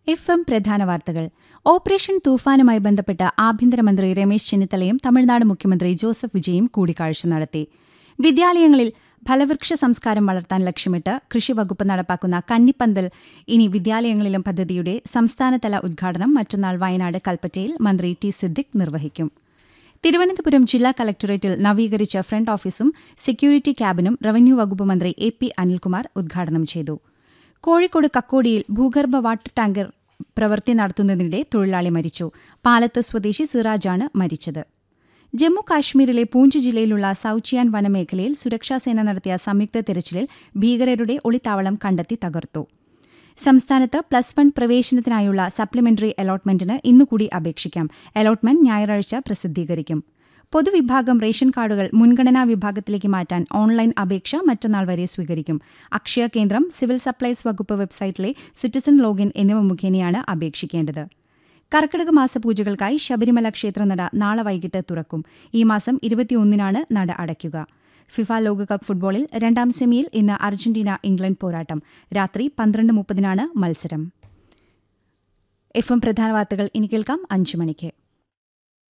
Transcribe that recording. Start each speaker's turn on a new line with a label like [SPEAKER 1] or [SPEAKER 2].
[SPEAKER 1] F M പ്രധാന വാർത്തകൾ operation തൂഫാനുമായി ബന്ധപ്പെട്ട് ആഭ്യന്തരമന്ത്രി രമേശ് ചെന്നിത്തലയും തമിഴ്നാട് മുഖ്യമന്ത്രി ജോസഫ് വിജയും കൂടിക്കാഴ്ച നടത്തി വിദ്യാലയങ്ങളിൽ ഫലവൃക്ഷ സംസ്കാരം വളർത്താൻ ലക്ഷ്യമിട്ട് കൃഷിവകുപ്പ് നടപ്പാക്കുന്ന കന്നിപ്പന്തൽ ഇനി വിദ്യാലയങ്ങളിലും പദ്ധതിയുടെ സംസ്ഥാനതല ഉദ്ഘാടനം മറ്റന്നാൾ വയനാട് കൽപ്പറ്റയിൽ മന്ത്രി ടി സിദ്ദിഖ് നിർവഹിക്കും തിരുവനന്തപുരം ജില്ലാ കളക്ടറേറ്റിൽ നവീകരിച്ച ഫ്രണ്ട് ഓഫീസും സെക്യൂരിറ്റി ക്യാബിനും റവന്യൂ വകുപ്പ് മന്ത്രി എ പി അനിൽകുമാർ ഉദ്ഘാടനം ചെയ്തു കോഴിക്കോട് കക്കോടിയിൽ ഭൂഗർഭ വാട്ടർ ടാങ്കർ പ്രവൃത്തി നടത്തുന്നതിനിടെ തൊഴിലാളി മരിച്ചു പാലത്ത് സ്വദേശി സിറാജാണ് മരിച്ചത് ജമ്മു കാശ്മീരിലെ പൂഞ്ച് ജില്ലയിലുള്ള സൌച്ചിയാൻ വനമേഖലയിൽ സുരക്ഷാസേന നടത്തിയ സംയുക്ത തിരച്ചിലിൽ ഭീകരരുടെ ഒളിത്താവളം കണ്ടെത്തി തകർത്തു സംസ്ഥാനത്ത് പ്ലസ് വൺ പ്രവേശനത്തിനായുള്ള സപ്ലിമെന്ററി അലോട്ട്മെന്റിന് ഇന്നുകൂടി അപേക്ഷിക്കാം അലോട്ട്മെന്റ് ഞായറാഴ്ച പ്രസിദ്ധീകരിക്കും പൊതുവിഭാഗം റേഷൻ കാർഡുകൾ മുൻഗണനാ വിഭാഗത്തിലേക്ക് മാറ്റാൻ ഓൺലൈൻ അപേക്ഷ മറ്റന്നാൾ വരെ സ്വീകരിക്കും അക്ഷയ കേന്ദ്രം സിവിൽ സപ്ലൈസ് വകുപ്പ് വെബ്സൈറ്റിലെ സിറ്റിസൺ ലോഗിൻ എന്നിവ മുഖേനയാണ് അപേക്ഷിക്കേണ്ടത് കർക്കിടക മാസ പൂജകൾക്കായി ശബരിമല ക്ഷേത്രനട നാളെ വൈകിട്ട് തുറക്കും ഈ മാസം ഇരുപത്തിയൊന്നിനാണ് നട അടയ്ക്കുക ഫിഫ ലോകകപ്പ് ഫുട്ബോളിൽ രണ്ടാം സെമിയിൽ ഇന്ന് അർജന്റീന ഇംഗ്ലണ്ട് പോരാട്ടം രാത്രി പന്ത്രണ്ട് മുപ്പതിനാണ് മത്സരം എഫ് എം പ്രധാന വാർത്തകൾ ഇനി കേൾക്കാം അഞ്ചു മണിക്ക്